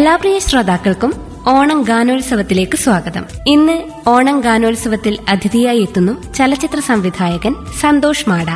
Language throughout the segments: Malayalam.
എല്ലാ പ്രിയ ശ്രോതാക്കൾക്കും ഓണം ഗാനോത്സവത്തിലേക്ക് സ്വാഗതം ഇന്ന് ഓണം ഗാനോത്സവത്തിൽ അതിഥിയായി എത്തുന്നു ചലച്ചിത്ര സംവിധായകൻ സന്തോഷ് മാട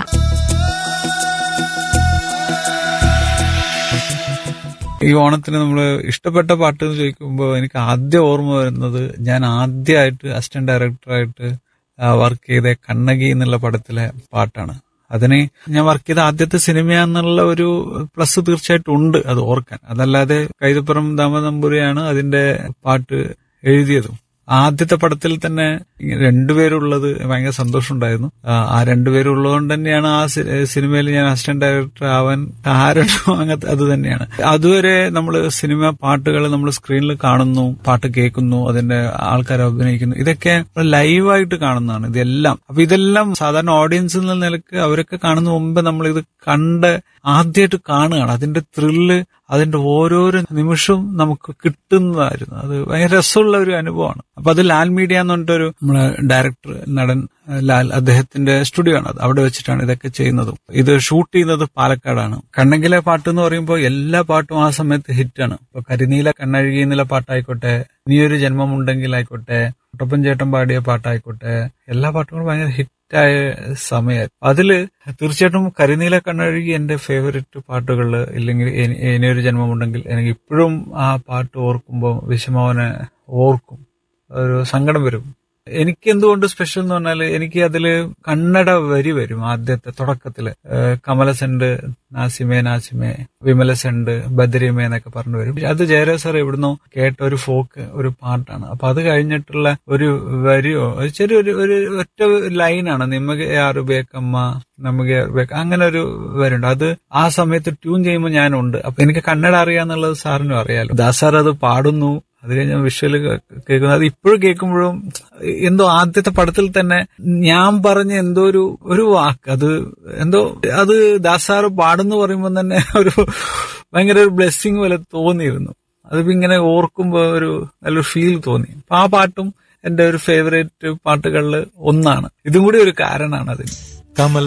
ഈ ഓണത്തിന് നമ്മൾ ഇഷ്ടപ്പെട്ട പാട്ട് എന്ന് ചോദിക്കുമ്പോൾ എനിക്ക് ആദ്യം ഓർമ്മ വരുന്നത് ഞാൻ ആദ്യമായിട്ട് അസിസ്റ്റന്റ് ഡയറക്ടറായിട്ട് വർക്ക് ചെയ്ത കണ്ണകി എന്നുള്ള പടത്തിലെ പാട്ടാണ് അതിന് ഞാൻ വർക്ക് ചെയ്ത ആദ്യത്തെ സിനിമയാന്നുള്ള ഒരു പ്ലസ് തീർച്ചയായിട്ടും ഉണ്ട് അത് ഓർക്കാൻ അതല്ലാതെ കൈതപ്പുറം ദാമനമ്പുരിയാണ് അതിന്റെ പാട്ട് എഴുതിയതും ആദ്യത്തെ പടത്തിൽ തന്നെ രണ്ടുപേരുള്ളത് ഭയങ്കര സന്തോഷമുണ്ടായിരുന്നു ആ, ആ രണ്ടുപേരും ഉള്ളതുകൊണ്ട് തന്നെയാണ് ആ സി- സിനിമയിൽ ഞാൻ അസിസ്റ്റന്റ് ഡയറക്ടർ ആവാൻ കാരണം അങ്ങനത്തെ അത് തന്നെയാണ് അതുവരെ നമ്മൾ സിനിമ പാട്ടുകൾ നമ്മൾ സ്ക്രീനിൽ കാണുന്നു പാട്ട് കേൾക്കുന്നു അതിന്റെ ആൾക്കാർ അഭിനയിക്കുന്നു ഇതൊക്കെ ലൈവായിട്ട് കാണുന്നതാണ് ഇതെല്ലാം അപ്പൊ ഇതെല്ലാം സാധാരണ ഓഡിയൻസ് എന്ന നിലക്ക് അവരൊക്കെ കാണുന്ന മുമ്പ് നമ്മൾ ഇത് കണ്ട് ആദ്യമായിട്ട് കാണുകയാണ് അതിന്റെ ത്രില്ല് അതിന്റെ ഓരോരോ നിമിഷവും നമുക്ക് കിട്ടുന്നതായിരുന്നു അത് ഭയങ്കര രസമുള്ള ഒരു അനുഭവമാണ് അപ്പൊ അത് ലാൽ മീഡിയ എന്ന് പറഞ്ഞിട്ടൊരു നമ്മുടെ ഡയറക്ടർ നടൻ ഏഹ്, ലാൽ അദ്ദേഹത്തിന്റെ സ്റ്റുഡിയോ ആണ് അത് അവിടെ വെച്ചിട്ടാണ് ഇതൊക്കെ ചെയ്യുന്നതും ഇത് ഷൂട്ട് ചെയ്യുന്നത് പാലക്കാടാണ് കണ്ണങ്കിലെ പാട്ട് എന്ന് പറയുമ്പോൾ എല്ലാ പാട്ടും ആ സമയത്ത് ഹിറ്റാണ് ഇപ്പൊ കരിനീല കണ്ണഴുകി എന്നുള്ള പാട്ടായിക്കോട്ടെ നീയൊരു ജന്മമുണ്ടെങ്കിൽ ആയിക്കോട്ടെ കുട്ടപ്പൻ ചേട്ടൻ പാടിയ പാട്ടായിക്കോട്ടെ എല്ലാ പാട്ടുകളും ഭയങ്കര ഹിറ്റായ സമയമായിരുന്നു അതില് തീർച്ചയായിട്ടും കരിനീല കണ്ണഴുകി എന്റെ ഫേവററ്റ് പാട്ടുകളിൽ ഇല്ലെങ്കിൽ ഇനി- ഇനിയൊരു ജന്മമുണ്ടെങ്കിൽ എനിക്ക് ഇപ്പോഴും ആ പാട്ട് ഓർക്കുമ്പോൾ വിഷമവനെ ഓർക്കും ഒരു സങ്കടം വരും എനിക്ക് എന്തുകൊണ്ട് സ്പെഷ്യൽ എന്ന് പറഞ്ഞാൽ എനിക്ക് അതില് കന്നഡ വരി വരും ആദ്യത്തെ തുടക്കത്തില് ഏഹ് കമലസെണ്ട് നാസിമേ നാസിമേ വിമലസെണ്ട് ബദരിമേ എന്നൊക്കെ പറഞ്ഞു വരും അത് ജയരാജ് സാർ എവിടുന്നോ കേട്ട ഒരു ഫോക്ക് ഒരു പാട്ടാണ് അപ്പൊ അത് കഴിഞ്ഞിട്ടുള്ള ഒരു വരിയോ ഒരു ചെറിയൊരു ഒരു ഒറ്റ ലൈനാണ് നിಮಗೆ ಯಾರು ಬೇಕಮ್ಮ നമുക്ക് ಯಾರು ಬೇಕ അങ്ങനെ ഒരു വരുണ്ട് അത് ആ സമയത്ത് ട്യൂൺ ചെയ്യുമ്പോൾ ഞാനുണ്ട് അപ്പൊ എനിക്ക് കന്നഡ അറിയാന്നുള്ളത് സാറിനും അറിയാലോ ദാസ് സാർ അത് പാടുന്നു അത് കഴിഞ്ഞ് വിഷ്വല് കേൾക്കുന്നത് അത് ഇപ്പോഴും കേൾക്കുമ്പോഴും എന്തോ ആദ്യത്തെ പടത്തിൽ തന്നെ ഞാൻ പറഞ്ഞ എന്തോ ഒരു ഒരു വാക്ക് അത് എന്തോ അത് ദാസാറ് പാടുന്നു പറയുമ്പോൾ തന്നെ ഒരു ഭയങ്കര ഒരു ബ്ലെസ്സിങ് പോലെ തോന്നിയിരുന്നു അതിപ്പോ ഇങ്ങനെ ഓർക്കുമ്പോ ഒരു നല്ലൊരു ഫീൽ തോന്നി അപ്പൊ ആ പാട്ടും എന്റെ ഒരു ഫേവറേറ്റ് പാട്ടുകളിൽ ഒന്നാണ് ഇതും കൂടി ഒരു കാരണമാണ് അതിന് കമൽ